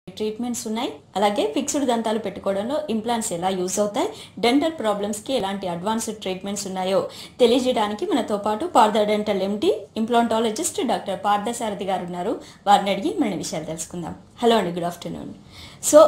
Treatments ఉన్నాయి అలాగే fixed దంతాలు పెట్టుకోవడంలో ఇంప్లాంట్స్ ఎలా యూస్ అవుతాయి డెంటల్ ప్రాబ్లమ్స్కి ఎలాంటి అడ్వాన్స్డ్ ట్రీట్మెంట్స్ ఉన్నాయో తెలియజేయడానికి మనతో పాటు Partha dental MD implantologist doctor Partha Sarathi గారు ఉన్నారు వారిని అడిగి మరిన్ని విషయాలు తెలుసుకుందాం హలో అండి గుడ్ ఆఫ్టర్నూన్ సో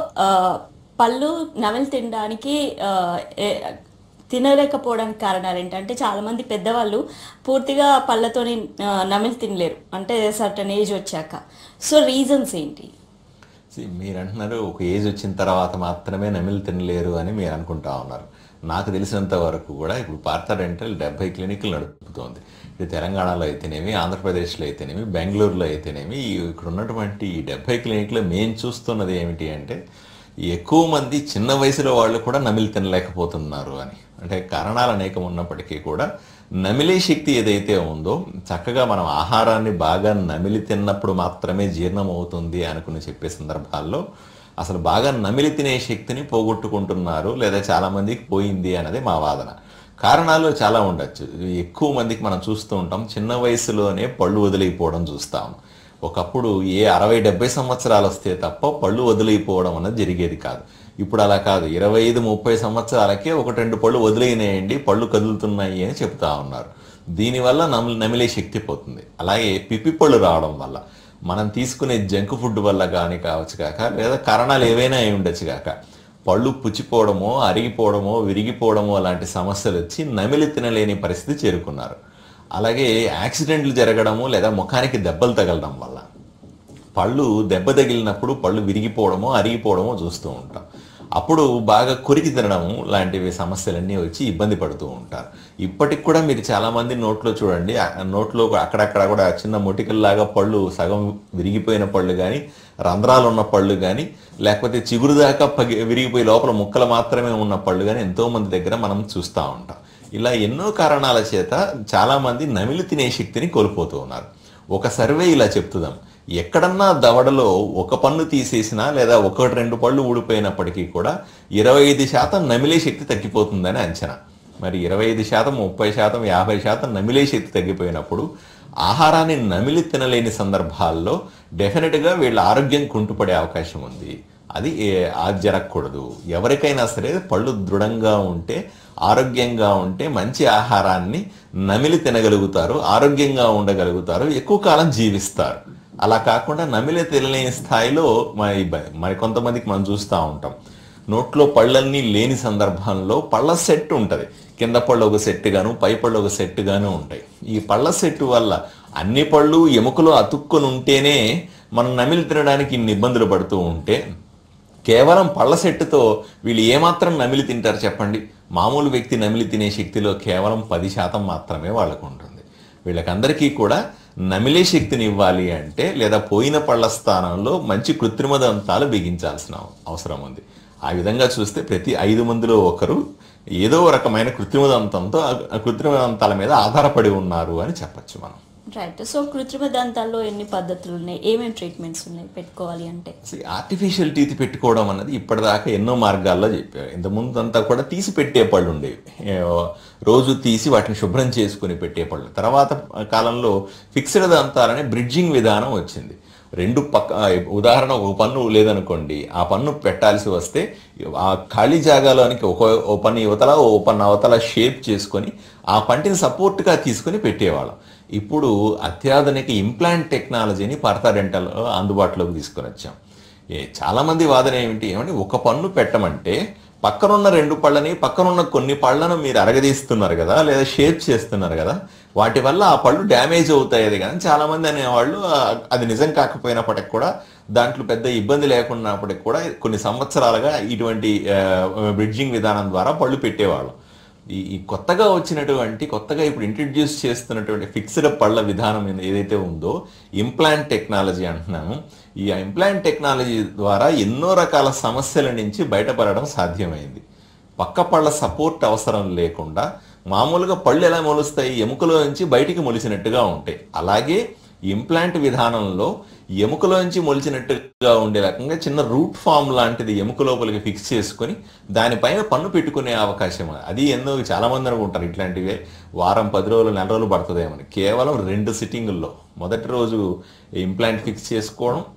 పళ్ళు నవలు తినడానికి ఆ, ఏ- తినలేకపోవడానికి కారణాలు ఏంటంటే చాలా మంది పెద్దవాళ్ళు పూర్తిగా పళ్ళతోని ఆ, నమిలి తినలేరు అంటే సర్టన్ ఏజ్ వచ్చాక సో రీజన్స్ ఏంటి See, మీరు అంటున్నారు ఒక ఏజ్ వచ్చిన తర్వాత మాత్రమే నమిలి తినలేరు అని మీరు అనుకుంటా ఉన్నారు నాకు తెలిసినంత వరకు కూడా ఇప్పుడు పార్థ డెంటల్ డెబ్బై క్లినిక్లు నడుపుతోంది ఇది తెలంగాణలో అయితేనేమి ఆంధ్రప్రదేశ్లో అయితేనేమి బెంగళూరులో అయితేనేమి ఈ ఇక్కడ ఉన్నటువంటి ఈ డెబ్బై క్లినిక్లో మేము చూస్తున్నది ఏమిటి అంటే ఎక్కువ మంది చిన్న వయసులో వాళ్ళు కూడా నమిలి తినలేకపోతున్నారు అని అంటే కారణాలు అనేకం ఉన్నప్పటికీ కూడా నమిలే శక్తి ఏదైతే ఉందో చక్కగా మనం ఆహారాన్ని బాగా నమిలి తిన్నప్పుడు మాత్రమే జీర్ణం అవుతుంది అనుకుని చెప్పే సందర్భాల్లో అసలు బాగా నమిలి తినే శక్తిని పోగొట్టుకుంటున్నారు లేదా చాలా మందికి పోయింది అన్నది మా వాదన కారణాలు చాలా ఉండొచ్చు ఎక్కువ మందికి మనం చూస్తూ ఉంటాం చిన్న వయసులోనే పళ్ళు వదిలిపోవడం చూస్తాం ఒకప్పుడు ఏ అరవై డెబ్బై సంవత్సరాలు వస్తే తప్ప పళ్ళు వదిలిపోవడం అన్నది జరిగేది కాదు ఇప్పుడు అలా కాదు ఇరవై ఐదు ముప్పై సంవత్సరాలకే ఒకటి రెండు పళ్ళు వదిలేనేయండి పళ్ళు కదులుతున్నాయి అని చెప్తా ఉన్నారు దీనివల్ల నమిలి నమిలే శక్తి పోతుంది అలాగే పిప్పి పళ్ళు రావడం వల్ల మనం తీసుకునే జంక్ ఫుడ్ వల్ల కానీ కావచ్చు కాక లేదా కారణాలు ఏవైనా అయి ఉండొచ్చు కాక పళ్ళు పుచ్చిపోవడమో అరిగిపోవడమో విరిగిపోవడమో లాంటి సమస్యలు వచ్చి నమిలి తినలేని పరిస్థితి చేరుకున్నారు అలాగే యాక్సిడెంట్లు జరగడము లేదా ముఖానికి దెబ్బలు తగలడం వల్ల పళ్ళు దెబ్బ తగిలినప్పుడు పళ్ళు విరిగిపోవడమో అరిగిపోవడమో చూస్తూ ఉంటాం అప్పుడు బాగా కొరికి తినడం లాంటివి సమస్యలన్నీ వచ్చి ఇబ్బంది పడుతూ ఉంటారు ఇప్పటికి కూడా మీరు చాలా మంది నోట్లో చూడండి ఆ నోట్లో అక్కడక్కడ కూడా చిన్న మొటికల్లాగా పళ్ళు సగం విరిగిపోయిన పళ్ళు కానీ రంధ్రాలు ఉన్న పళ్ళు కానీ లేకపోతే చిగురు దాకా పగి విరిగిపోయి లోపల ముక్కలు మాత్రమే ఉన్న పళ్ళు కానీ ఎంతో మంది దగ్గర మనం చూస్తూ ఉంటాం ఇలా ఎన్నో కారణాల చేత చాలా మంది నమిలి తినే శక్తిని కోల్పోతూ ఉన్నారు ఒక సర్వే ఇలా చెప్తుందాం ఎక్కడన్నా దవడలో ఒక పన్ను తీసేసినా లేదా ఒకటి రెండు పళ్ళు ఊడిపోయినప్పటికీ కూడా ఇరవై ఐదు శాతం నమిలే శక్తి తగ్గిపోతుందని అంచనా మరి ఇరవై ఐదు శాతం ముప్పై శాతం యాభై శాతం నమిలే శక్తి తగ్గిపోయినప్పుడు ఆహారాన్ని నమిలి తినలేని సందర్భాల్లో డెఫినెట్గా వీళ్ళ ఆరోగ్యం కుంటుపడే అవకాశం ఉంది అది ఏ- అది జరగకూడదు ఎవరికైనా సరే పళ్ళు దృఢంగా ఉంటే ఆరోగ్యంగా ఉంటే మంచి ఆహారాన్ని నమిలి తినగలుగుతారు ఆరోగ్యంగా ఉండగలుగుతారు ఎక్కువ కాలం జీవిస్తారు అలా కాకుండా నమిలి తినలేని స్థాయిలో మరి మరి కొంతమందికి మనం చూస్తూ ఉంటాం నోట్లో పళ్ళన్నీ లేని సందర్భంలో పళ్ళ సెట్ ఉంటుంది కింద పళ్ళు ఒక సెట్ గాను పై పళ్ళు ఒక సెట్ గాను ఉంటాయి ఈ పళ్ళ సెట్ వల్ల అన్ని పళ్ళు ఎముకలు అతుక్కొని ఉంటేనే మనం నమిలి తినడానికి ఇన్ని ఇబ్బందులు పడుతూ ఉంటే కేవలం పళ్ళ సెట్టుతో వీళ్ళు ఏమాత్రం నమిలి తింటారు చెప్పండి మామూలు వ్యక్తి నమిలి తినే శక్తిలో కేవలం పది శాతం మాత్రమే వాళ్ళకు ఉంటుంది వీళ్ళకందరికీ కూడా నమిలే శక్తిని ఇవ్వాలి అంటే లేదా పోయిన పళ్ళ స్థానంలో మంచి కృత్రిమ దంతాలు బిగించాల్సిన అవసరం ఉంది ఆ విధంగా చూస్తే ప్రతి ఐదు మందిలో ఒకరు ఏదో రకమైన కృత్రిమ దంతంతో ఆ కృత్రిమ దంతాల మీద ఆధారపడి ఉన్నారు అని చెప్పచ్చు మనం రైట్ సో కృత్రిమ దంతాల్లో ఎన్ని పద్ధతులు ఉన్నాయి ఏమేమి ట్రీట్మెంట్స్ ఉన్నాయి పెట్టుకోవాలి అంటే ఆర్టిఫిషియల్ టీత్ పెట్టుకోవడం అన్నది ఇప్పటిదాకా ఎన్నో మార్గాల్లో చెప్పారు ఇంతకుముందు అంతా కూడా తీసి పెట్టే పళ్ళు ఉండేవి ఏ, రోజు తీసి వాటిని శుభ్రం చేసుకుని పెట్టే పళ్ళు తర్వాత కాలంలో ఫిక్స్డ్ దంతాలనే బ్రిడ్జింగ్ విధానం వచ్చింది రెండు పక్క ఉదాహరణ ఒక పన్ను లేదనుకోండి ఆ పన్ను పెట్టాల్సి వస్తే ఆ ఖాళీ జాగాలోనికి ఒక ఓ పన్ను యువతల ఓ పన్ను అవతల షేప్ చేసుకొని ఆ పంటిని సపోర్ట్గా తీసుకొని పెట్టేవాళ్ళం ఇప్పుడు అత్యాధునిక ఇంప్లాంట్ టెక్నాలజీని పార్థా డెంటల్ అందుబాటులోకి తీసుకొని వచ్చాం ఏ చాలా మంది వాదన ఏమిటి ఏమంటే ఒక పన్ను పెట్టమంటే పక్కనున్న రెండు పళ్ళని పక్కనున్న కొన్ని పళ్ళను మీరు అరగదీస్తున్నారు కదా లేదా షేప్ చేస్తున్నారు కదా వాటి వల్ల ఆ పళ్ళు డ్యామేజ్ అవుతాయి అది కానీ చాలా మంది అనేవాళ్ళు ఆ, అది నిజం కాకపోయినప్పటికి కూడా దాంట్లో పెద్ద ఇబ్బంది లేకున్నప్పటికి కూడా కొన్ని సంవత్సరాలుగా ఇటువంటి బ్రిడ్జింగ్ విధానం ద్వారా పళ్ళు పెట్టేవాళ్ళం ఈ ఈ కొత్తగా వచ్చినటువంటి కొత్తగా ఇప్పుడు ఇంట్రడ్యూస్ చేస్తున్నటువంటి ఫిక్స్డ్ పళ్ళ విధానం ఏది- ఏదైతే ఉందో ఇంప్లాంట్ టెక్నాలజీ అంటున్నాము ఈ ఇంప్లాంట్ టెక్నాలజీ ద్వారా ఎన్నో రకాల సమస్యల నుంచి బయటపడడం సాధ్యమైంది పక్క పళ్ళ సపోర్ట్ అవసరం లేకుండా మామూలుగా పళ్ళు ఎలా మొలుస్తాయి ఎముకలో నుంచి బయటికి మొలిచినట్టుగా ఉంటాయి అలాగే ఇంప్లాంట్ విధానంలో ఎముకలోంచి మొలిచినట్టుగా ఉండే రకంగా చిన్న రూట్ ఫామ్ లాంటిది ఎముక లోపలికి ఫిక్స్ చేసుకొని దానిపైన పన్ను పెట్టుకునే అవకాశం అది ఎన్నో చాలా మంది అనుకుంటారు ఇట్లాంటివే వారం పది రోజులు నెల రోజులు పడుతుందేమని కేవలం రెండు సిట్టింగుల్లో మొదటి రోజు ఇంప్లాంట్ ఫిక్స్ చేసుకోవడం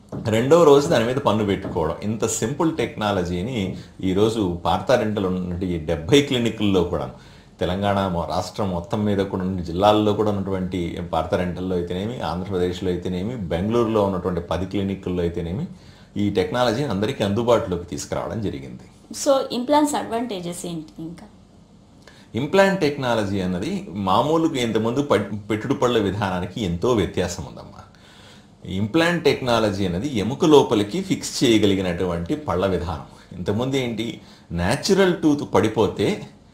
రెండవ రోజు దాని మీద పన్ను పెట్టుకోవడం ఇంత సింపుల్ టెక్నాలజీని ఈరోజు పార్థారెంటల్ ఉన్నటువంటి ఈ డెబ్బై క్లినిక్ల్లో కూడా తెలంగాణ మొ- రాష్ట్రం మొత్తం మీద కూడా ఉన్న జిల్లాల్లో కూడా ఉన్నటువంటి పార్థారెంటల్లో అయితేనేమి ఆంధ్రప్రదేశ్లో అయితేనేమి బెంగళూరులో ఉన్నటువంటి పది క్లినిక్ల్లో అయితేనేమి ఈ టెక్నాలజీని అందరికీ అందుబాటులోకి తీసుకురావడం జరిగింది సో ఇంప్లాంట్స్ అడ్వాంటేజెస్ ఏంటి ఇంకా ఇంప్లాంట్ టెక్నాలజీ అన్నది మామూలుగా ఇంతకుముందు పట్- పెట్టుడు పళ్ళ విధానానికి ఎంతో వ్యత్యాసం ఉందమ్మా ఇంప్లాంట్ టెక్నాలజీ అనేది ఎముక లోపలికి ఫిక్స్ చేయగలిగినటువంటి పళ్ళ విధానం ఇంతకుముందు ఏంటి న్యాచురల్ టూత్ పడిపోతే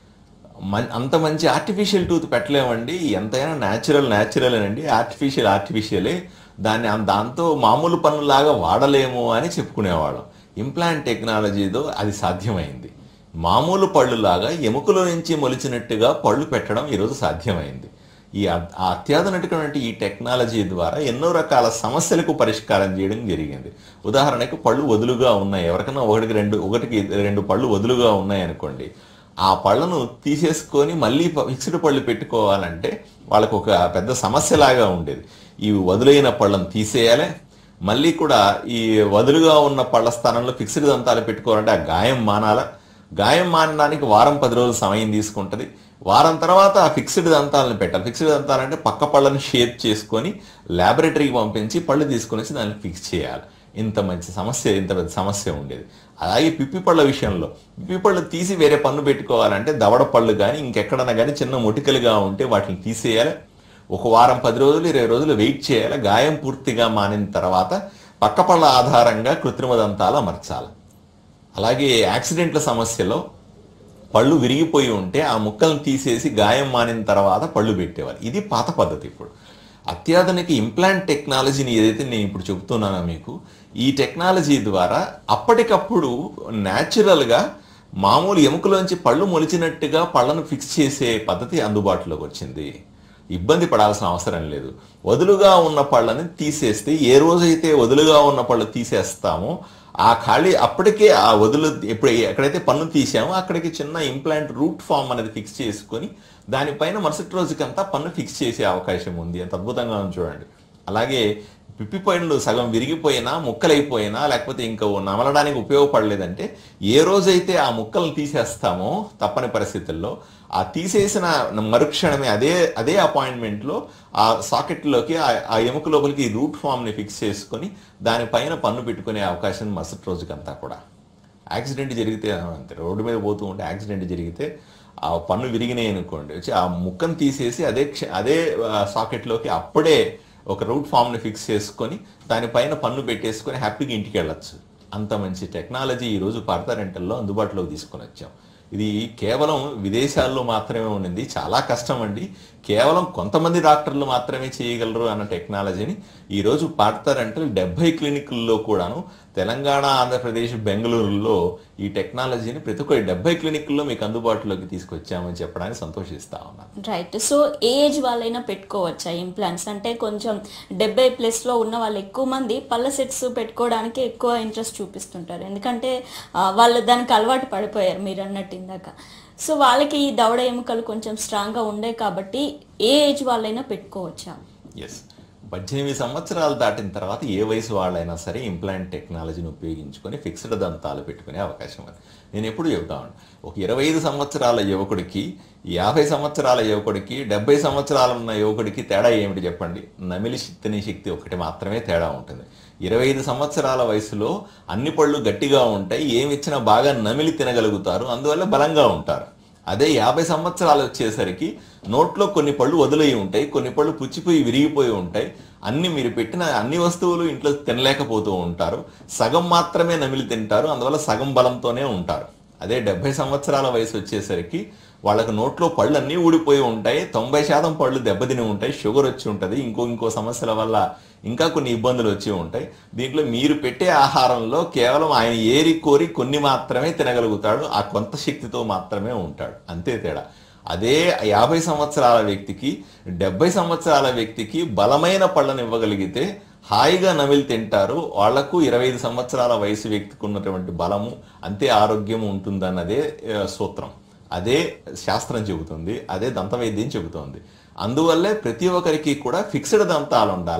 మన్ అంత మంచి ఆర్టిఫిషియల్ టూత్ పెట్టలేమండి ఎంతైనా న్యాచురల్ న్యాచురల్ అనండి ఆర్టిఫిషియల్ ఆర్టిఫిషియలే దాన్ని అం- దాంతో మామూలు పన్నులాగా వాడలేము అని చెప్పుకునేవాళ్ళం ఇంప్లాంట్ టెక్నాలజీతో అది సాధ్యమైంది మామూలు పళ్ళులాగా ఎముకలో నుంచి మొలిచినట్టుగా పళ్ళు పెట్టడం ఈరోజు సాధ్యమైంది ఈ అ- ఆ అత్యాధునికమైన ఈ టెక్నాలజీ ద్వారా ఎన్నో రకాల సమస్యలకు పరిష్కారం చేయడం జరిగింది ఉదాహరణకు పళ్ళు వదులుగా ఉన్నాయి ఎవరికైనా ఒకటికి రెండు ఒకటికి రెండు పళ్ళు వదులుగా ఉన్నాయి అనుకోండి ఆ పళ్ళను తీసేసుకొని మళ్ళీ ప- ఫిక్స్డ్ పళ్ళు పెట్టుకోవాలంటే వాళ్ళకు ఒక పెద్ద సమస్యలాగా ఉండేది ఈ వదులైన పళ్ళను తీసేయాలి మళ్ళీ కూడా ఈ వదులుగా ఉన్న పళ్ళ స్థానంలో ఫిక్స్డ్ దంతాలు పెట్టుకోవాలంటే ఆ గాయం మానాల గాయం మానడానికి వారం పది రోజులు సమయం తీసుకుంటది వారం తర్వాత ఆ ఫిక్స్డ్ దంతాలను పెట్టాలి ఫిక్స్డ్ దంతాలంటే పక్క పళ్ళని షేప్ చేసుకొని ల్యాబొరేటరీకి పంపించి పళ్ళు తీసుకొని వచ్చి దాన్ని ఫిక్స్ చేయాలి ఇంత మంచి సమస్య ఇంత పెద్ద సమస్య ఉండేది అలాగే పిప్పి పళ్ళ విషయంలో పిప్పి పళ్ళు తీసి వేరే పన్ను పెట్టుకోవాలంటే దవడ పళ్ళు కానీ ఇంకెక్కడన్నా కానీ చిన్న మొటికలుగా ఉంటే వాటిని తీసేయాలి ఒక వారం పది రోజులు ఇరవై రోజులు వెయిట్ చేయాలి గాయం పూర్తిగా మానిన తర్వాత పక్క పళ్ళ ఆధారంగా కృత్రిమ దంతాలు అమర్చాలి అలాగే యాక్సిడెంట్ల సమస్యలో పళ్ళు విరిగిపోయి ఉంటే ఆ ముక్కలను తీసేసి గాయం మానిన తర్వాత పళ్ళు పెట్టేవారు ఇది పాత పద్ధతి ఇప్పుడు అత్యాధునిక ఇంప్లాంట్ టెక్నాలజీని ఏదైతే నేను ఇప్పుడు చెబుతున్నానో మీకు ఈ టెక్నాలజీ ద్వారా అప్పటికప్పుడు న్యాచురల్గా మామూలు ఎముకలోంచి పళ్ళు మొలిచినట్టుగా పళ్ళను ఫిక్స్ చేసే పద్ధతి అందుబాటులోకి వచ్చింది ఇబ్బంది పడాల్సిన అవసరం లేదు వదులుగా ఉన్న పళ్ళని తీసేస్తే ఏ రోజైతే వదులుగా ఉన్న పళ్ళు తీసేస్తామో ఆ ఖాళీ అప్పటికే ఆ వదులు ఎప్పుడు ఎక్కడైతే పన్ను తీసామో అక్కడికి చిన్న ఇంప్లాంట్ రూట్ ఫామ్ అనేది ఫిక్స్ చేసుకొని దానిపైన మరుసటి రోజుకంతా పన్ను ఫిక్స్ చేసే అవకాశం ఉంది ఎంత అద్భుతంగా ఉంది చూడండి అలాగే పిప్పి పళ్ళు సగం విరిగిపోయినా ముక్కలైపోయినా లేకపోతే ఇంకా నమలడానికి ఉపయోగపడలేదంటే ఏ రోజైతే ఆ ముక్కలను తీసేస్తామో తప్పని పరిస్థితుల్లో ఆ తీసేసిన మరుక్షణమే అదే అదే అపాయింట్మెంట్లో ఆ సాకెట్లోకి ఆ ఆ ఎముక లోపలికి రూట్ ఫామ్ని ఫిక్స్ చేసుకొని దానిపైన పన్ను పెట్టుకునే అవకాశం మరుసటి రోజుకంతా కూడా యాక్సిడెంట్ జరిగితే అంతే రోడ్డు మీద పోతూ ఉంటే యాక్సిడెంట్ జరిగితే ఆ పన్ను విరిగినాయి అనుకోండి వచ్చి ఆ ముక్కను తీసేసి అదే క్ష- అదే ఆ, సాకెట్లోకి అప్పుడే ఒక రూట్ ఫామ్ని ఫిక్స్ చేసుకొని దానిపైన పన్ను పెట్టేసుకొని హ్యాపీగా ఇంటికి వెళ్ళొచ్చు అంత మంచి టెక్నాలజీ ఈరోజు పార్థరెంటల్లో అందుబాటులోకి తీసుకొని వచ్చాం ఇది కేవలం విదేశాల్లో మాత్రమే ఉండింది చాలా కష్టం అండి కేవలం కొంతమంది డాక్టర్లు మాత్రమే చేయగలరు అన్న టెక్నాలజీని ఈరోజు పార్థరెంటల్ డెబ్బై క్లినిక్ల్లో కూడాను తెలంగాణ ఆంధ్రప్రదేశ్ బెంగళూరులో ఈ టెక్నాలజీని ప్రతి ఒక్క డెబ్బై క్లినిక్ల్లో మీకు అందుబాటులోకి తీసుకొచ్చామని చెప్పడానికి సంతోషిస్తా ఉన్నాను రైట్ సో ఏ ఏజ్ వాళ్ళైనా పెట్టుకోవచ్చా ఇంప్లాంట్స్ అంటే కొంచెం డెబ్బై ప్లస్లో ఉన్న వాళ్ళు ఎక్కువ మంది పళ్ళ సెట్స్ పెట్టుకోవడానికి ఎక్కువ ఇంట్రెస్ట్ చూపిస్తుంటారు ఎందుకంటే ఆ, వాళ్ళు దానికి అలవాటు పడిపోయారు మీరు అన్నట్టు ఇందాక సో వాళ్ళకి ఈ దవడ ఎముకలు కొంచెం స్ట్రాంగ్గా ఉండే కాబట్టి ఏ ఏజ్ వాళ్ళైనా పెట్టుకోవచ్చా ఎస్ పద్దెనిమిది సంవత్సరాలు దాటిన తర్వాత ఏ వయసు వాళ్ళైనా సరే ఇంప్లాంట్ టెక్నాలజీని ఉపయోగించుకొని ఫిక్స్డ్ దంతాలు పెట్టుకునే అవకాశం ఉంది నేను ఎప్పుడు చెబుతాను ఒక ఇరవై ఐదు సంవత్సరాల యువకుడికి యాభై సంవత్సరాల యువకుడికి డెబ్బై సంవత్సరాలు ఉన్న యువకుడికి తేడా ఏమిటి చెప్పండి నమిలి శక్తిని శక్తి ఒకటి మాత్రమే తేడా ఉంటుంది ఇరవై ఐదు సంవత్సరాల వయసులో అన్ని పళ్ళు గట్టిగా ఉంటాయి ఏమి ఇచ్చినా బాగా నమిలి తినగలుగుతారు అందువల్ల బలంగా ఉంటారు అదే యాభై సంవత్సరాలు వచ్చేసరికి నోట్లో కొన్ని పళ్ళు వదిలై ఉంటాయి కొన్ని పళ్ళు పుచ్చిపోయి విరిగిపోయి ఉంటాయి అన్ని మీరు పెట్టిన అన్ని వస్తువులు ఇంట్లో తినలేకపోతూ ఉంటారు సగం మాత్రమే నమిలి తింటారు అందువల్ల సగం బలంతోనే ఉంటారు అదే డెబ్బై సంవత్సరాల వయసు వచ్చేసరికి వాళ్ళకి నోట్లో పళ్ళు అన్నీ ఊడిపోయి ఉంటాయి తొంభై శాతం పళ్ళు దెబ్బతిని ఉంటాయి షుగర్ వచ్చి ఉంటుంది ఇంకో ఇంకో సమస్యల వల్ల ఇంకా కొన్ని ఇబ్బందులు వచ్చి ఉంటాయి దీంట్లో మీరు పెట్టే ఆహారంలో కేవలం ఆయన ఏరి కోరి కొన్ని మాత్రమే తినగలుగుతాడు ఆ కొంత శక్తితో మాత్రమే ఉంటాడు అంతే తేడా అదే యాభై సంవత్సరాల వ్యక్తికి డెబ్బై సంవత్సరాల వ్యక్తికి బలమైన పళ్ళను ఇవ్వగలిగితే హాయిగా నమిలి తింటారు వాళ్లకు ఇరవై ఐదు సంవత్సరాల వయసు వ్యక్తికి ఉన్నటువంటి బలము అంతే ఆరోగ్యం ఉంటుందన్నదే ఆ, సూత్రం అదే శాస్త్రం చెబుతుంది అదే దంతవైద్యం చెబుతోంది అందువల్లే ప్రతి ఒక్కరికి కూడా ఫిక్స్డ్ దంతాలు ఉండాలా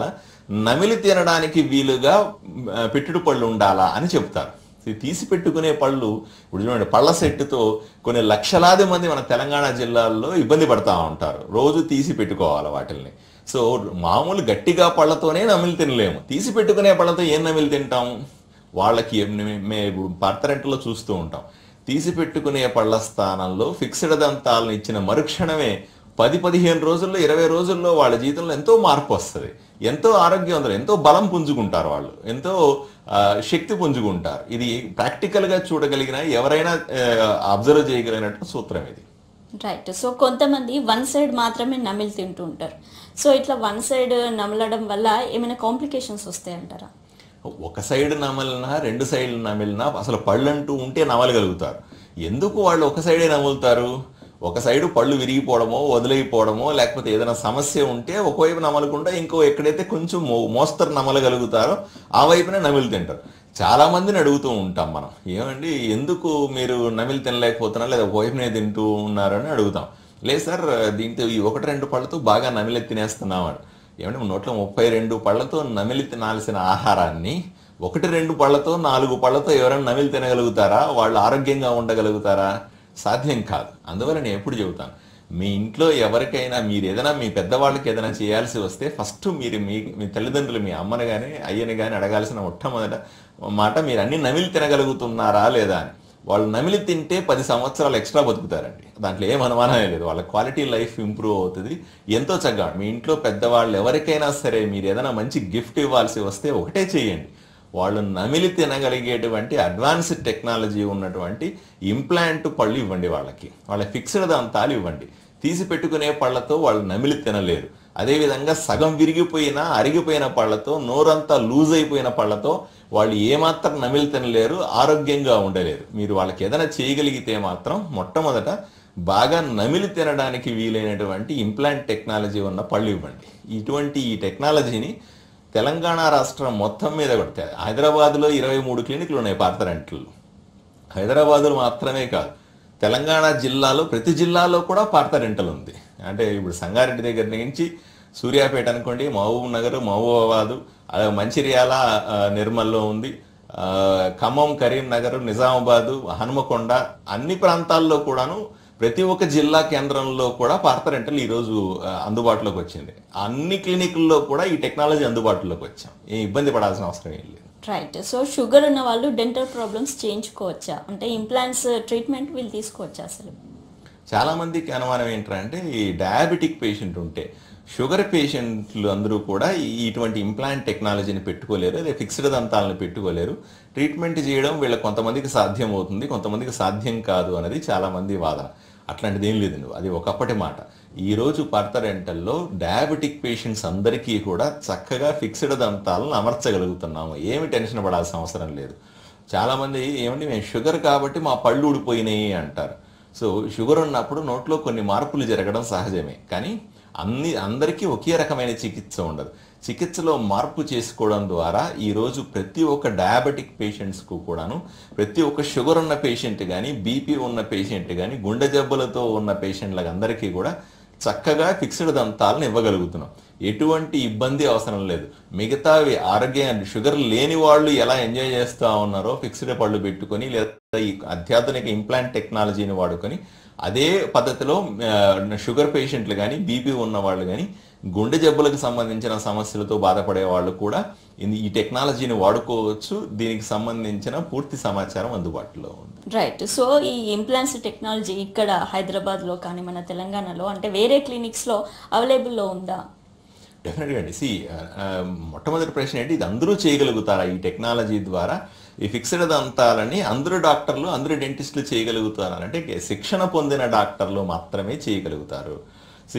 నమిలి తినడానికి వీలుగా ఆ, పెట్టుడు పళ్ళు ఉండాలా అని చెప్తారు ఇది తీసి పెట్టుకునే పళ్ళు ఇప్పుడు చూడండి పళ్ళ సెట్టుతో కొన్ని లక్షలాది మంది మన తెలంగాణ జిల్లాల్లో ఇబ్బంది పడతా ఉంటారు రోజు తీసి పెట్టుకోవాలి వాటిల్ని సో మామూలు గట్టిగా పళ్ళతోనే నమిలి తినలేము తీసి పెట్టుకునే పళ్ళతో ఏం నమిలి తింటాము వాళ్ళకి మేము పర్తరెంట్లో చూస్తూ ఉంటాం తీసి పెట్టుకునే పళ్ళ స్థానంలో ఫిక్స్డ్ దంతాలను ఇచ్చిన మరుక్షణమే పది పదిహేను రోజుల్లో ఇరవై రోజుల్లో వాళ్ళ జీవితంలో ఎంతో మార్పు వస్తుంది ఎంతో ఆరోగ్యవంతులు ఎంతో బలం పుంజుకుంటారు వాళ్ళు ఎంతో ఆ, శక్తి పుంజుకుంటారు ఇది ప్రాక్టికల్గా చూడగలిగిన ఎవరైనా అబ్జర్వ్ చేయగలిగినట్టు సూత్రం ఇది రైట్ సో కొంతమంది వన్ సైడ్ మాత్రమే నమిలి తింటూ ఉంటారు సో ఇట్లా వన్ సైడ్ నమలడం వల్ల ఏమైనా కాంప్లికేషన్స్ వస్తాయంటారా ఒక సైడ్ నమలినా రెండు సైడ్లు నమిలినా అసలు పళ్ళు అంటూ ఉంటే నమలగలుగుతారు ఎందుకు వాళ్ళు ఒక సైడే నములుతారు ఒక సైడు పళ్ళు విరిగిపోవడమో వదిలేయిపోవడమో లేకపోతే ఏదైనా సమస్య ఉంటే ఒకవైపు నమలకుండా ఇంకో ఎక్కడైతే కొంచెం మో- మోస్తరు నమలగలుగుతారో ఆ వైపునే నమిలి తింటారు చాలా మందిని అడుగుతూ ఉంటాం మనం ఏమండి ఎందుకు మీరు నమిలి తినలేకపోతున్నారు లేదా ఒకవైపునే తింటూ ఉన్నారని అడుగుతాం లేదు సార్ దీంతో ఈ ఒకటి రెండు పళ్ళతో బాగా నమిలి తినేస్తున్నామని ఏమంటే నోట్లో ముప్పై రెండు పళ్ళతో నమిలి తినాల్సిన ఆహారాన్ని ఒకటి రెండు పళ్ళతో నాలుగు పళ్ళతో ఎవరైనా నమిలి తినగలుగుతారా వాళ్ళు ఆరోగ్యంగా ఉండగలుగుతారా సాధ్యం కాదు అందువల్ల నేను ఎప్పుడు చెబుతాను మీ ఇంట్లో ఎవరికైనా మీరు ఏదైనా మీ పెద్దవాళ్ళకి ఏదైనా చేయాల్సి వస్తే ఫస్ట్ మీరు మీ మీ తల్లిదండ్రులు మీ అమ్మని కానీ అయ్యని కానీ అడగాల్సిన మొట్టమొదట మాట మీరు అన్ని నమిలి తినగలుగుతున్నారా లేదా అని వాళ్ళు నమిలి తింటే పది సంవత్సరాలు ఎక్స్ట్రా బతుకుతారండి దాంట్లో ఏం అనుమానమే లేదు వాళ్ళ క్వాలిటీ లైఫ్ ఇంప్రూవ్ అవుతుంది ఎంతో చక్కగా మీ ఇంట్లో పెద్దవాళ్ళు ఎవరికైనా సరే మీరు ఏదైనా మంచి గిఫ్ట్ ఇవ్వాల్సి వస్తే ఒకటే చేయండి వాళ్ళు నమిలి తినగలిగేటువంటి అడ్వాన్స్డ్ టెక్నాలజీ ఉన్నటువంటి ఇంప్లాంట్ పళ్ళు ఇవ్వండి వాళ్ళకి వాళ్ళ ఫిక్స్డ్ దంతాలు ఇవ్వండి తీసి పెట్టుకునే పళ్ళతో వాళ్ళు నమిలి తినలేరు అదేవిధంగా సగం విరిగిపోయిన అరిగిపోయిన పళ్ళతో నోరంతా లూజ్ అయిపోయిన పళ్ళతో వాళ్ళు ఏమాత్రం నమిలి తినలేరు ఆరోగ్యంగా ఉండలేరు మీరు వాళ్ళకి ఏదైనా చేయగలిగితే మాత్రం మొట్టమొదట బాగా నమిలి తినడానికి వీలైనటువంటి ఇంప్లాంట్ టెక్నాలజీ ఉన్న పళ్ళు ఇవ్వండి ఇటువంటి ఈ టెక్నాలజీని తెలంగాణ రాష్ట్రం మొత్తం మీద కూడా హైదరాబాద్లో ఇరవై మూడు క్లినిక్లు ఉన్నాయి పార్థరెంట్లు హైదరాబాదులో మాత్రమే కాదు తెలంగాణ జిల్లాలో ప్రతి జిల్లాలో కూడా పార్థ రెంటల్ ఉంది అంటే ఇప్పుడు సంగారెడ్డి దగ్గర నుంచి సూర్యాపేట అనుకోండి మహబూబ్ నగర్ మహబూబాబాదు అలాగే మంచిర్యాల ఆ, నిర్మల్లో ఉంది ఆ, ఖమ్మం కరీంనగర్ నిజామాబాదు హనుమకొండ అన్ని ప్రాంతాల్లో కూడాను ప్రతి ఒక్క జిల్లా కేంద్రంలో కూడా పార్థ రెంటల్ ఈరోజు ఆ, అందుబాటులోకి వచ్చింది అన్ని క్లినిక్ల్లో కూడా ఈ టెక్నాలజీ అందుబాటులోకి వచ్చాం ఏం ఇబ్బంది పడాల్సిన అవసరం ఏం లేదు రైట్ సో షుగర్ ఉన్న వాళ్ళు డెంటల్ ప్రాబ్లమ్స్ చేయించుకోవచ్చా అంటే ఇంప్లాంట్స్ ట్రీట్మెంట్ వీళ్ళు తీసుకోవచ్చా అసలు చాలా మందికి అనుమానం ఏంటంటే ఈ డయాబెటిక్ పేషెంట్ ఉంటే షుగర్ పేషెంట్లు అందరూ కూడా ఈ- ఇటువంటి ఇంప్లాంట్ టెక్నాలజీని పెట్టుకోలేరు అదే ఫిక్స్డ్ దంతాలను పెట్టుకోలేరు ట్రీట్మెంట్ చేయడం వీళ్ళ కొంతమందికి సాధ్యం అవుతుంది కొంతమందికి సాధ్యం కాదు అనేది చాలా మంది వాదన అట్లాంటిది ఏం లేదండి అది ఒకప్పటి మాట ఈ రోజు పర్తరెంటల్లో డయాబెటిక్ పేషెంట్స్ అందరికీ కూడా చక్కగా ఫిక్స్డ్ దంతాలను అమర్చగలుగుతున్నాము ఏమి టెన్షన్ పడాల్సిన అవసరం లేదు చాలా మంది ఏమండి మేము షుగర్ కాబట్టి మా పళ్ళు ఊడిపోయినాయి అంటారు సో షుగర్ ఉన్నప్పుడు నోట్లో కొన్ని మార్పులు జరగడం సహజమే కానీ అన్ని అందరికీ ఒకే రకమైన చికిత్స ఉండదు చికిత్సలో మార్పు చేసుకోవడం ద్వారా ఈరోజు ప్రతి ఒక్క డయాబెటిక్ పేషెంట్స్కు కూడాను ప్రతి ఒక్క షుగర్ ఉన్న పేషెంట్ కానీ బీపీ ఉన్న పేషెంట్ కానీ గుండె జబ్బులతో ఉన్న పేషెంట్లకు అందరికీ కూడా చక్కగా ఫిక్స్డ్ దంతాలను ఇవ్వగలుగుతున్నాం ఎటువంటి ఇబ్బంది అవసరం లేదు మిగతావి ఆరోగ్యం షుగర్ లేని వాళ్ళు ఎలా ఎంజాయ్ చేస్తూ ఉన్నారో ఫిక్స్డ్ పళ్ళు పెట్టుకొని లేదా ఈ అత్యాధునిక ఇంప్లాంట్ టెక్నాలజీని వాడుకొని అదే పద్ధతిలో ఆ, షుగర్ పేషెంట్లు కానీ బీపీ ఉన్న వాళ్ళు కానీ గుండె జబ్బులకు సంబంధించిన సమస్యలతో బాధపడే వాళ్ళు కూడా ఇది- ఈ టెక్నాలజీని వాడుకోవచ్చు దీనికి సంబంధించిన పూర్తి సమాచారం అందుబాటులో ఉంది రైట్ సో ఈ ఇంప్లాంట్స్ టెక్నాలజీ ఇక్కడ హైదరాబాద్లో కానీ మన తెలంగాణలో అంటే వేరే క్లినిక్స్లో అవైలబుల్లో ఉందా డెఫినెట్గా అండి సి మొట్టమొదటి ప్రశ్న ఏంటి ఇది అందరూ చేయగలుగుతారా ఈ టెక్నాలజీ ద్వారా ఈ ఫిక్స్డ్ దంతాలని అందరూ డాక్టర్లు అందరూ డెంటిస్టులు చేయగలుగుతారా అంటే శిక్షణ పొందిన డాక్టర్లు మాత్రమే చేయగలుగుతారు సి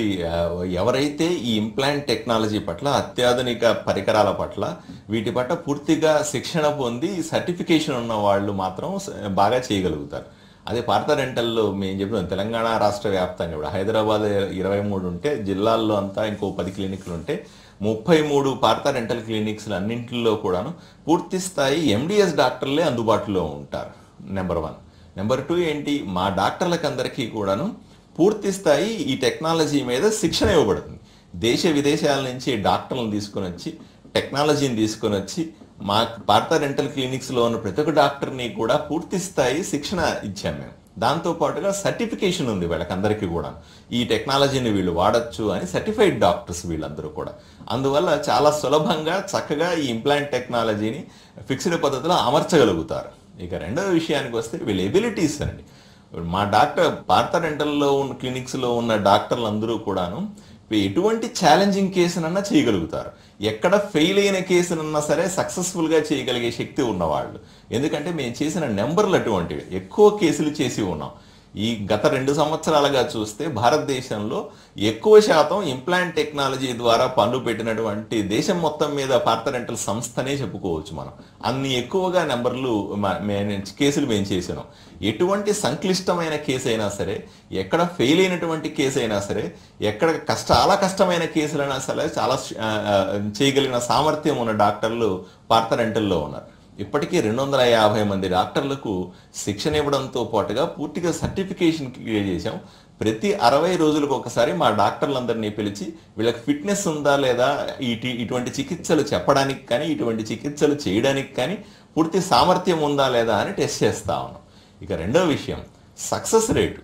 ఎవరైతే ఈ ఇంప్లాంట్ టెక్నాలజీ పట్ల అత్యాధునిక పరికరాల పట్ల వీటి పట్ల పూర్తిగా శిక్షణ పొంది సర్టిఫికేషన్ ఉన్న వాళ్ళు మాత్రం స- బాగా చేయగలుగుతారు అదే పార్థ రెంటల్లో మేము చెప్తున్నాం తెలంగాణ రాష్ట్ర వ్యాప్తంగా ఇప్పుడు హైదరాబాద్ ఇరవై మూడు ఉంటే జిల్లాల్లో అంతా ఇంకో పది క్లినిక్లు ఉంటే ముప్పై మూడు పార్థ రెంటల్ క్లినిక్స్ అన్నింటిలో కూడాను పూర్తి స్థాయి ఎండిఎస్ డాక్టర్లే అందుబాటులో ఉంటారు నెంబర్ వన్ నెంబర్ టూ ఏంటి మా డాక్టర్లకు అందరికీ కూడాను పూర్తి స్థాయి ఈ టెక్నాలజీ మీద శిక్షణ ఇవ్వబడుతుంది దేశ విదేశాల నుంచి డాక్టర్లను తీసుకొని వచ్చి టెక్నాలజీని తీసుకొని వచ్చి మా భారత డెంటల్ క్లినిక్స్లో ఉన్న ప్రతి ఒక్క డాక్టర్ని కూడా పూర్తి స్థాయి శిక్షణ ఇచ్చాం మేము దాంతో పాటుగా సర్టిఫికేషన్ ఉంది వీళ్ళకందరికీ కూడా ఈ టెక్నాలజీని వీళ్ళు వాడచ్చు అని సర్టిఫైడ్ డాక్టర్స్ వీళ్ళందరూ కూడా అందువల్ల చాలా సులభంగా చక్కగా ఈ ఇంప్లాంట్ టెక్నాలజీని ఫిక్స్డ్ పద్ధతిలో అమర్చగలుగుతారు ఇక రెండవ విషయానికి వస్తే వీళ్ళ ఎబిలిటీస్ అండి మా డాక్టర్ భారత డెంటల్లో ఉన్న క్లినిక్స్లో ఉన్న డాక్టర్లు అందరూ కూడాను ఎటువంటి ఛాలెంజింగ్ కేసునన్నా చేయగలుగుతారు ఎక్కడ ఫెయిల్ అయిన కేసునన్నా సరే సక్సెస్ఫుల్గా చేయగలిగే శక్తి ఉన్నవాళ్ళు ఎందుకంటే మేము చేసిన నెంబర్లు అటువంటివి ఎక్కువ కేసులు చేసి ఉన్నాం ఈ గత రెండు సంవత్సరాలుగా చూస్తే భారతదేశంలో ఎక్కువ శాతం ఇంప్లాంట్ టెక్నాలజీ ద్వారా పన్ను పెట్టినటువంటి దేశం మొత్తం మీద భారత రెంటల్ సంస్థనే చెప్పుకోవచ్చు మనం అన్ని ఎక్కువగా నెంబర్లు మ- మే- కేసులు మేము చేసినాం ఎటువంటి సంక్లిష్టమైన కేసు అయినా సరే ఎక్కడ ఫెయిల్ అయినటువంటి కేసు అయినా సరే ఎక్కడ కష్ట చాలా కష్టమైన కేసులైనా సరే చాలా ఆ, ఆ, చేయగలిగిన సామర్థ్యం ఉన్న డాక్టర్లు భారత రెంటల్లో ఉన్నారు ఇప్పటికీ రెండు వందల యాభై మంది డాక్టర్లకు శిక్షణ ఇవ్వడంతో పాటుగా పూర్తిగా సర్టిఫికేషన్ క్లియర్ చేశాం ప్రతి అరవై రోజులకు ఒకసారి మా డాక్టర్లందరినీ పిలిచి వీళ్ళకి ఫిట్నెస్ ఉందా లేదా ఇటు ఇటువంటి చికిత్సలు చెప్పడానికి కానీ ఇటువంటి చికిత్సలు చేయడానికి కానీ పూర్తి సామర్థ్యం ఉందా లేదా అని టెస్ట్ చేస్తా ఉన్నాం ఇక రెండో విషయం సక్సెస్ రేటు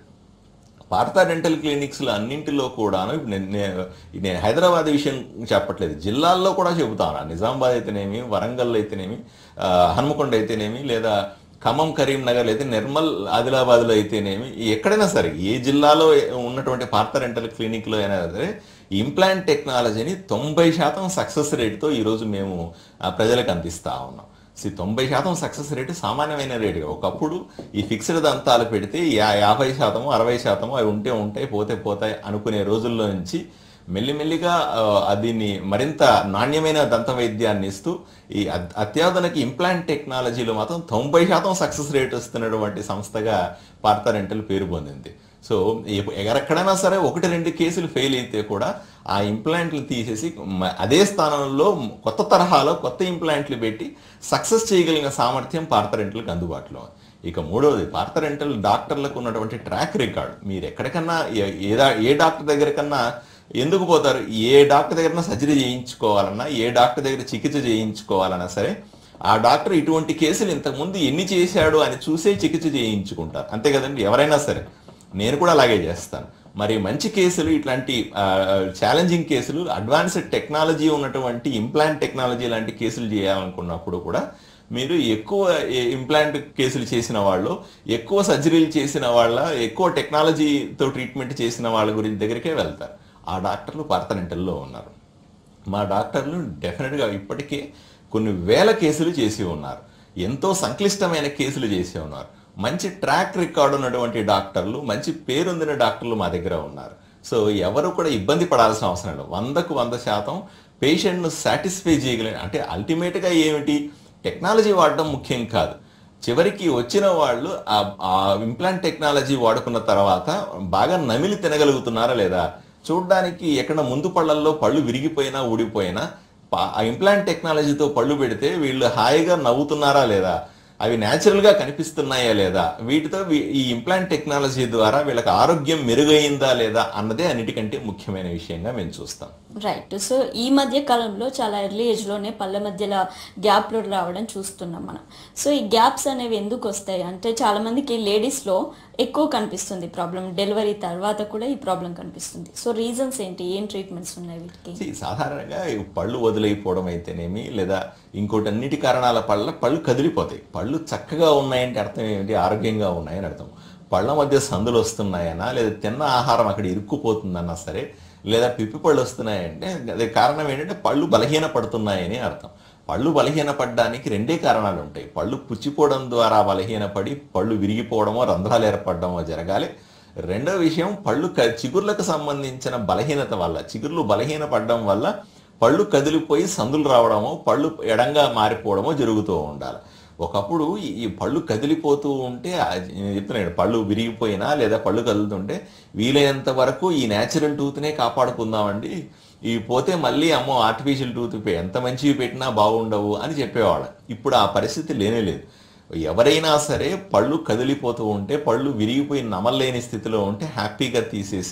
భారత డెంటల్ క్లినిక్స్లో అన్నింటిలో కూడాను ఇప్పుడు నేను నేను- నేను హైదరాబాద్ విషయం చెప్పట్లేదు జిల్లాల్లో కూడా చెబుతాను నిజామాబాద్ అయితేనేమి వరంగల్ అయితేనేమి ఆ, హనుమకొండ అయితేనేమి లేదా ఖమ్మం కరీంనగర్ అయితే నిర్మల్ ఆదిలాబాద్లో అయితేనేమి ఎక్కడైనా సరే ఏ జిల్లాలో ఉన్నటువంటి భారత డెంటల్ క్లినిక్లో అయినా సరే ఇంప్లాంట్ టెక్నాలజీని తొంభై శాతం సక్సెస్ రేట్తో ఈరోజు మేము ఆ, ప్రజలకు అందిస్తా ఉన్నాం సి తొంభై శాతం సక్సెస్ రేటు సామాన్యమైన రేటు ఒకప్పుడు ఈ ఫిక్స్డ్ దంతాలు పెడితే యా- యాభై శాతము అరవై శాతము అవి ఉంటే ఉంటాయి పోతే పోతాయి అనుకునే రోజుల్లో నుంచి మెల్లిమెల్లిగా ఆ, దీన్ని మరింత నాణ్యమైన దంత వైద్యాన్ని ఇస్తూ ఈ అత్- అత్యాధునిక ఇంప్లాంట్ టెక్నాలజీలో మాత్రం తొంభై శాతం సక్సెస్ రేట్ వస్తున్నటువంటి సంస్థగా భారత రెంటల్ పేరు పొందింది సో ఎప్పు- ఎక్కడెక్కడైనా సరే ఒకటి రెండు కేసులు ఫెయిల్ అయితే కూడా ఆ ఇంప్లాంట్లు తీసేసి మ- అదే స్థానంలో కొత్త తరహాలో కొత్త ఇంప్లాంట్లు పెట్టి సక్సెస్ చేయగలిగిన సామర్థ్యం భారత రెంటల్కి అందుబాటులో ఉంది. ఇక మూడవది భారత రెంటల్ డాక్టర్లకు ఉన్నటువంటి ట్రాక్ రికార్డ్ మీరు ఎక్కడికన్నా ఏ- ఏ డా- ఏ డాక్టర్ దగ్గరకన్నా ఎందుకు పోతారు ఏ డాక్టర్ దగ్గర సర్జరీ చేయించుకోవాలన్నా ఏ డాక్టర్ దగ్గర చికిత్స చేయించుకోవాలన్నా సరే ఆ డాక్టర్ ఇటువంటి కేసులు ఇంతకుముందు ఎన్ని చేశాడు అని చూసే చికిత్స చేయించుకుంటారు అంతే కదండి ఎవరైనా సరే నేను కూడా అలాగే చేస్తాను మరి మంచి కేసులు ఇట్లాంటి ఛాలెంజింగ్ కేసులు అడ్వాన్స్డ్ టెక్నాలజీ ఉన్నటువంటి ఇంప్లాంట్ టెక్నాలజీ లాంటి కేసులు చేయాలనుకున్నప్పుడు కూడా మీరు ఎక్కువ ఇంప్లాంట్ కేసులు చేసిన వాళ్ళు ఎక్కువ సర్జరీలు చేసిన వాళ్ళ ఎక్కువ టెక్నాలజీతో ట్రీట్మెంట్ చేసిన వాళ్ళ గురించి దగ్గరికే వెళ్తారు ఆ డాక్టర్లు పార్థనెంటల్లో ఉన్నారు మా డాక్టర్లు డెఫినెట్గా ఇప్పటికే కొన్ని వేల కేసులు చేసి ఉన్నారు ఎంతో సంక్లిష్టమైన కేసులు చేసి ఉన్నారు మంచి ట్రాక్ రికార్డు ఉన్నటువంటి డాక్టర్లు మంచి పేరొందిన డాక్టర్లు మా దగ్గర ఉన్నారు సో ఎవరు కూడా ఇబ్బంది పడాల్సిన అవసరం లేదు వందకు వంద శాతం పేషెంట్ను సాటిస్ఫై చేయగలిగిన అంటే అల్టిమేట్గా ఏమిటి టెక్నాలజీ వాడడం ముఖ్యం కాదు చివరికి వచ్చిన వాళ్ళు ఆ- ఆ ఇంప్లాంట్ టెక్నాలజీ వాడుకున్న తర్వాత బాగా నమిలి తినగలుగుతున్నారా లేదా చూడ్డానికి ఎక్కడ ముందు పళ్ళల్లో పళ్ళు విరిగిపోయినా ఊడిపోయినా పా- ఆ ఇంప్లాంట్ టెక్నాలజీతో పళ్ళు పెడితే వీళ్ళు హాయిగా నవ్వుతున్నారా లేదా అవి natural గా కనిపిస్తున్నాయా లేదా వీటితో వీ- ఈ ఇంప్లాంట్ టెక్నాలజీ ద్వారా వీళ్ళకి ఆరోగ్యం మెరుగైందా లేదా అన్నదే అన్నిటికంటే ముఖ్యమైన విషయంగా మేము చూస్తాం రైట్ సో ఈ మధ్య కాలంలో చాలా ఎర్లీ ఏజ్లోనే పళ్ళ మధ్యలో గ్యాప్లు రావడం చూస్తున్నాం మనం సో ఈ గ్యాప్స్ అనేవి ఎందుకు వస్తాయి అంటే చాలా మందికి లేడీస్లో ఎక్కువ కనిపిస్తుంది ప్రాబ్లం డెలివరీ తర్వాత కూడా ఈ ప్రాబ్లం కనిపిస్తుంది సో రీజన్స్ ఏంటి ఏం ట్రీట్మెంట్స్ ఉన్నాయి వీటికి See, సాధారణంగా ఈ పళ్ళు వదిలైపోవడం అయితేనేమి లేదా ఇంకోటి అన్నిటి కారణాల పళ్ళ పళ్ళు కదిలిపోతాయి పళ్ళు చక్కగా ఉన్నాయంటే అర్థం ఏమిటి ఆరోగ్యంగా ఉన్నాయని అర్థం పళ్ళ మధ్య సందులు వస్తున్నాయనా లేదా తిన్న ఆహారం అక్కడ ఇరుక్కుపోతుందన్నా సరే లేదా పిప్పి పళ్ళు వస్తున్నాయంటే అది కారణం ఏంటంటే పళ్ళు బలహీన పడుతున్నాయని అర్థం పళ్ళు బలహీన పడడానికి రెండే కారణాలు ఉంటాయి పళ్ళు పుచ్చిపోవడం ద్వారా బలహీనపడి పళ్ళు విరిగిపోవడమో రంధ్రాలు ఏర్పడడమో జరగాలి రెండో విషయం పళ్ళు క- చిగుర్లకు సంబంధించిన బలహీనత వల్ల చిగుర్లు బలహీన పడడం వల్ల పళ్ళు కదిలిపోయి సందులు రావడమో పళ్ళు ఎడంగా మారిపోవడమో జరుగుతూ ఉండాలి ఒకప్పుడు ఈ- ఈ పళ్ళు కదిలిపోతూ ఉంటే ఆ- నేను చెప్తున్నాను పళ్ళు విరిగిపోయినా లేదా పళ్ళు కదులుతుంటే వీలైనంత వరకు ఈ న్యాచురల్ టూత్నే కాపాడుకుందామండి ఈ పోతే మళ్ళీ అమ్మో ఆర్టిఫిషియల్ టూత్ ఎంత మంచివి పెట్టినా బాగుండవు అని చెప్పేవాళ్ళం ఇప్పుడు ఆ పరిస్థితి లేనే లేదు ఎవరైనా సరే పళ్ళు కదిలిపోతూ ఉంటే పళ్ళు విరిగిపోయి నమల్లేని స్థితిలో ఉంటే హ్యాపీగా తీసేసి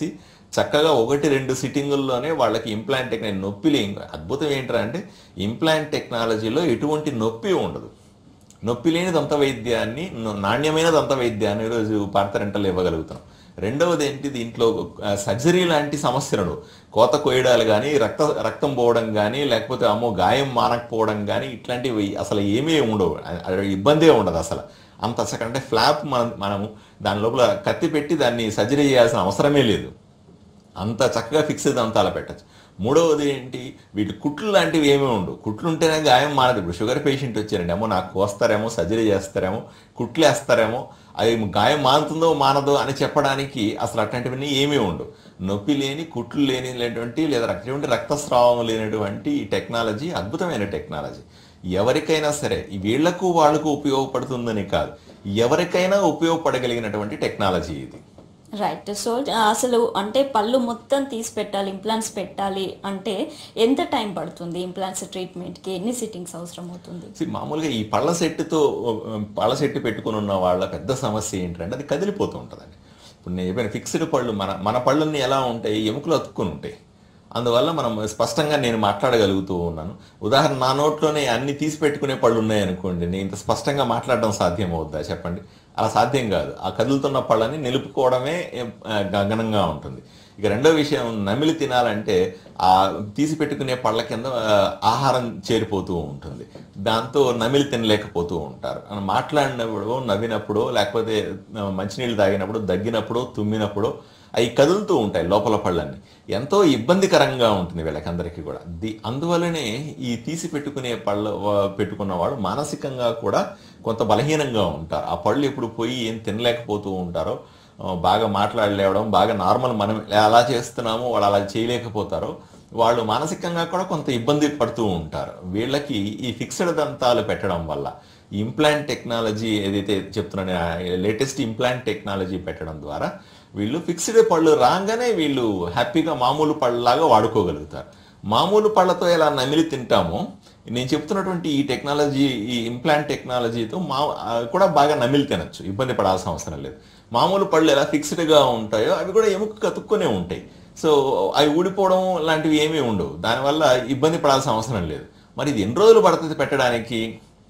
చక్కగా ఒకటి రెండు సిట్టింగుల్లోనే వాళ్ళకి ఇంప్లాంట్ టెక్నాలజీ నొప్పి లేని అద్భుతం ఏంటంటే అంటే ఇంప్లాంట్ టెక్నాలజీలో ఎటువంటి నొప్పి ఉండదు నొప్పి లేని దంత వైద్యాన్ని న- నాణ్యమైన దంత వైద్యాన్ని ఈరోజు పార్థరెంటల్ ఇవ్వగలుగుతాం రెండవది ఏంటి దీంట్లో ఆ, సర్జరీ లాంటి సమస్యలను కోత కొయ్యడాలు కానీ రక్త రక్తం పోవడం కానీ లేకపోతే అమ్మో గాయం మానకపోవడం కానీ ఇట్లాంటివి అసలు ఏమీ ఉండవు అ- అది ఇబ్బందే ఉండదు అసలు అంత అసలు అంటే ఫ్లాప్ మనం మనము దాని లోపల కత్తి పెట్టి దాన్ని సర్జరీ చేయాల్సిన అవసరమే లేదు అంత చక్కగా ఫిక్స్ దంతాల పెట్టచ్చు మూడవది ఏంటి వీటి కుట్లు లాంటివి ఏమీ ఉండవు కుట్లు ఉంటేనే గాయం మానదు ఇప్పుడు షుగర్ పేషెంట్ వచ్చారండి ఏమో నాకు కోస్తారేమో సర్జరీ చేస్తారేమో కుట్లు వేస్తారేమో అది గాయం మానుతుందో మానదో అని చెప్పడానికి అసలు అట్లాంటివన్నీ ఏమీ ఉండవు నొప్పి లేని కుట్లు లేనిటువంటి లేదా అటువంటి రక్తస్రావం లేనటువంటి ఈ టెక్నాలజీ అద్భుతమైన టెక్నాలజీ ఎవరికైనా సరే ఈ వీళ్లకు వాళ్ళకు ఉపయోగపడుతుందని కాదు ఎవరికైనా ఉపయోగపడగలిగినటువంటి టెక్నాలజీ ఇది రైట్ సో అసలు అంటే పళ్ళు మొత్తం తీసి పెట్టాలి ఇంప్లాంట్స్ పెట్టాలి అంటే ఎంత టైం పడుతుంది ఇంప్లాంట్స్ ట్రీట్మెంట్కి ఎన్ని సిట్టింగ్స్ అవసరం అవుతుంది See, మామూలుగా ఈ పళ్ళ సెట్టుతో పళ్ళ సెట్టు పెట్టుకుని ఉన్న వాళ్ళ పెద్ద సమస్య ఏంటంటే అది కదిలిపోతూ ఉంటుందండి ఇప్పుడు నేను చెప్పిన ఫిక్స్డ్ పళ్ళు మన మన పళ్ళన్నీ ఎలా ఉంటాయి ఎముకలు అతుక్కుని ఉంటాయి అందువల్ల మనం స్పష్టంగా నేను మాట్లాడగలుగుతూ ఉన్నాను ఉదాహరణ నా నోట్లోనే అన్ని తీసి పెట్టుకునే పళ్ళు ఉన్నాయనుకోండి నేను ఇంత స్పష్టంగా మాట్లాడడం సాధ్యం అవుద్దా చెప్పండి అలా సాధ్యం కాదు ఆ కదులుతున్న పళ్ళని నిలుపుకోవడమే ఆ, గగనంగా ఉంటుంది ఇక రెండో విషయం నమిలి తినాలంటే ఆ తీసి పెట్టుకునే పళ్ళ కింద ఆ, ఆహారం చేరిపోతూ ఉంటుంది దాంతో నమిలి తినలేకపోతూ ఉంటారు మనం మాట్లాడినప్పుడు నవ్వినప్పుడు లేకపోతే ఆ, మంచినీళ్ళు తాగినప్పుడు దగ్గినప్పుడు తుమ్మినప్పుడు అవి కదులుతూ ఉంటాయి లోపల పళ్ళన్నీ ఎంతో ఇబ్బందికరంగా ఉంటుంది వీళ్ళకందరికీ కూడా ది అందువల్లనే ఈ తీసి పెట్టుకునే పళ్ళ వా- పెట్టుకున్న వాళ్ళు మానసికంగా కూడా కొంత బలహీనంగా ఉంటారు ఆ పళ్ళు ఎప్పుడు పోయి ఏం తినలేకపోతూ ఉంటారో ఆ, బాగా మాట్లాడలేవడం బాగా నార్మల్ మనం ఎలా చేస్తున్నామో వాళ్ళు అలా చేయలేకపోతారో వాళ్ళు మానసికంగా కూడా కొంత ఇబ్బంది పడుతూ ఉంటారు వీళ్ళకి ఈ ఫిక్స్డ్ దంతాలు పెట్టడం వల్ల ఇంప్లాంట్ టెక్నాలజీ ఏదైతే చెప్తున్నానో లేటెస్ట్ ఇంప్లాంట్ టెక్నాలజీ పెట్టడం ద్వారా వీళ్ళు ఫిక్స్డ్ పళ్ళు రాగానే వీళ్ళు హ్యాపీగా మామూలు పళ్ళలాగా వాడుకోగలుగుతారు మామూలు పళ్ళతో ఎలా నమిలి తింటామో నేను చెప్తున్నటువంటి ఈ టెక్నాలజీ ఈ ఇంప్లాంట్ టెక్నాలజీతో మా ఆ, కూడా బాగా నమిలి తినచ్చు ఇబ్బంది పడాల్సిన అవసరం లేదు మామూలు పళ్ళు ఎలా ఫిక్స్డ్గా ఉంటాయో అవి కూడా ఎముక కతుక్కునే ఉంటాయి సో అవి ఊడిపోవడం లాంటివి ఏమీ ఉండవు దానివల్ల ఇబ్బంది పడాల్సిన అవసరం లేదు మరి ఇది ఎన్ని రోజులు పడుతుంది పెట్టడానికి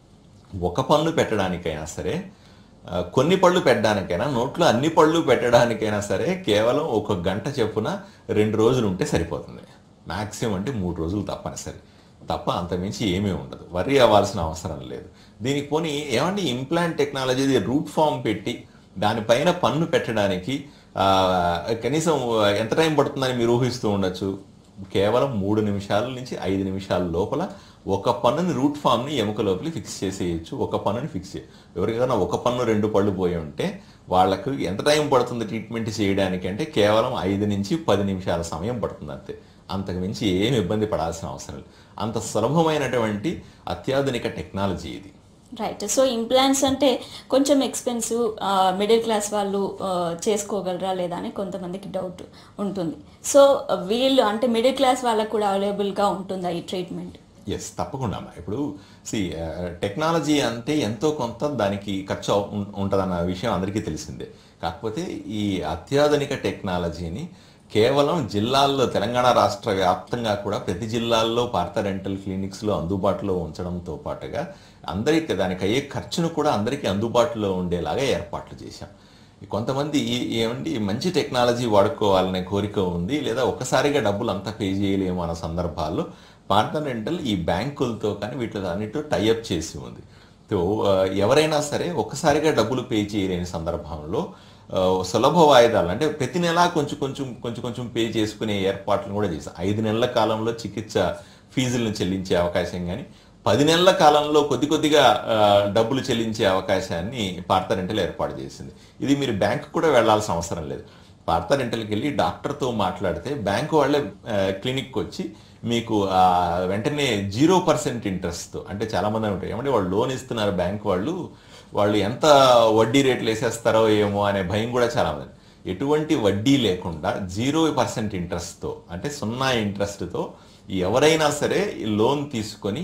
ఒక పన్ను పెట్టడానికైనా సరే ఆ, కొన్ని పళ్ళు పెట్టడానికైనా నోట్లో అన్ని పళ్ళు పెట్టడానికైనా సరే కేవలం ఒక గంట చెప్పున రెండు రోజులు ఉంటే సరిపోతుంది మ్యాక్సిమం అంటే మూడు రోజులు తప్పనిసరి తప్ప అంతమించి ఏమీ ఉండదు వరి అవ్వాల్సిన అవసరం లేదు దీనికి పోనీ ఏమంటే ఇంప్లాంట్ టెక్నాలజీ రూట్ ఫామ్ పెట్టి దానిపైన పన్ను పెట్టడానికి ఆ, కనీసం ఎంత టైం పడుతుందని మీరు ఊహిస్తూ ఉండొచ్చు కేవలం మూడు నిమిషాల నుంచి ఐదు నిమిషాల లోపల ఒక పన్నుని రూట్ ఫామ్ని ఎముక లోపలి ఫిక్స్ చేసేయచ్చు ఒక పన్నుని ఫిక్స్ చేయ ఎవరికైనా ఒక పన్ను రెండు పళ్ళు పోయి ఉంటే వాళ్ళకు ఎంత టైం పడుతుంది ట్రీట్మెంట్ చేయడానికి అంటే కేవలం ఐదు నుంచి పది నిమిషాల సమయం పడుతుంది అంతే అంతకు మించి ఏమి ఇబ్బంది పడాల్సిన అవసరం లేదు అంత సులభమైనటువంటి అత్యాధునిక టెక్నాలజీ ఇది రైట్ సో ఇంప్లాంట్స్ అంటే కొంచెం ఎక్స్పెన్సివ్ మిడిల్ క్లాస్ వాళ్ళు ఆ, చేసుకోగలరా లేదా అని కొంతమందికి డౌట్ ఉంటుంది సో వీళ్ళు అంటే మిడిల్ క్లాస్ వాళ్ళకు కూడా అవైలబుల్గా ఉంటుందా ఈ ట్రీట్మెంట్ ఎస్ తప్పకుండా అమ్మా ఇప్పుడు సి టెక్నాలజీ అంటే ఎంతో కొంత దానికి ఖర్చు ఉం- ఉంటుందన్న విషయం అందరికీ తెలిసిందే కాకపోతే ఈ అత్యాధునిక టెక్నాలజీని కేవలం జిల్లాల్లో తెలంగాణ రాష్ట్ర వ్యాప్తంగా కూడా ప్రతి జిల్లాల్లో పార్థ డెంటల్ క్లినిక్స్లో అందుబాటులో ఉంచడంతో పాటుగా అందరికీ దానికి అయ్యే ఖర్చును కూడా అందరికీ అందుబాటులో ఉండేలాగా ఏర్పాట్లు చేశాం కొంతమంది ఈ- ఏమండి మంచి టెక్నాలజీ వాడుకోవాలనే కోరిక ఉంది లేదా ఒకసారిగా డబ్బులు అంతా పే చేయలేము అన్న సందర్భాల్లో పార్టనెంటల్ ఈ బ్యాంకులతో కానీ వీటితో అన్నిటితో టైఅప్ చేసి ఉంది సో ఆ, ఎవరైనా సరే ఒక్కసారిగా డబ్బులు పే చేయలేని సందర్భంలో ఆ, సులభ వాయిదాలు అంటే ప్రతి నెలా కొంచెం కొంచెం కొంచెం కొంచెం పే చేసుకునే ఏర్పాట్లను కూడా చేశాం ఐదు నెలల కాలంలో చికిత్స ఫీజులను చెల్లించే అవకాశం కానీ పది నెలల కాలంలో కొద్ది కొద్దిగా ఆ, డబ్బులు చెల్లించే అవకాశాన్ని పార్థ రెంటల్ ఏర్పాటు చేసింది ఇది మీరు బ్యాంక్ కూడా వెళ్ళాల్సిన అవసరం లేదు పార్థ రెంటల్కి వెళ్ళి డాక్టర్తో మాట్లాడితే బ్యాంకు వాళ్ళే ఆ, క్లినిక్కి వచ్చి మీకు ఆ, వెంటనే జీరో పర్సెంట్ ఇంట్రెస్ట్తో అంటే చాలామంది ఉంటాయి ఏమంటే వాళ్ళు లోన్ ఇస్తున్నారు బ్యాంక్ వాళ్ళు వాళ్ళు ఎంత వడ్డీ రేట్లు వేసేస్తారో ఏమో అనే భయం కూడా చాలా మంది ఎటువంటి వడ్డీ లేకుండా జీరో పర్సెంట్ ఇంట్రెస్ట్తో అంటే సున్నా ఇంట్రెస్ట్తో ఎవరైనా సరే ఈ లోన్ తీసుకొని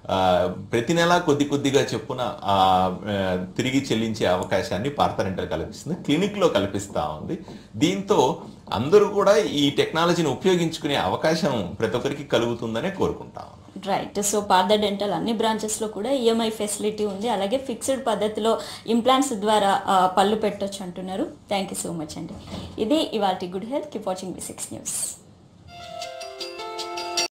ఆ, ప్రతి నెల కొద్ది కొద్దిగా చెప్పున ఆ, ఆ, తిరిగి చెల్లించే అవకాశాన్ని పార్థరెంటల్ కల్పిస్తుంది క్లినిక్ లో కల్పిస్తా ఉంది దీంతో అందరూ కూడా ఈ టెక్నాలజీని ఉపయోగించుకునే అవకాశం ప్రతి ఒక్కరికి కలుగుతుందనే కోరుకుంటా ఉన్నాం రైట్ సో పార్థ డెంటల్ అన్ని బ్రాంచెస్లో కూడా ఈఎంఐ ఫెసిలిటీ ఉంది అలాగే ఫిక్స్డ్ పద్ధతిలో ఇంప్లాంట్స్ ద్వారా ఆ, పళ్ళు పెట్టొచ్చు అంటున్నారు థ్యాంక్ యూ సో మచ్ అండి ఇది ఇవాళ good health keep watching V six news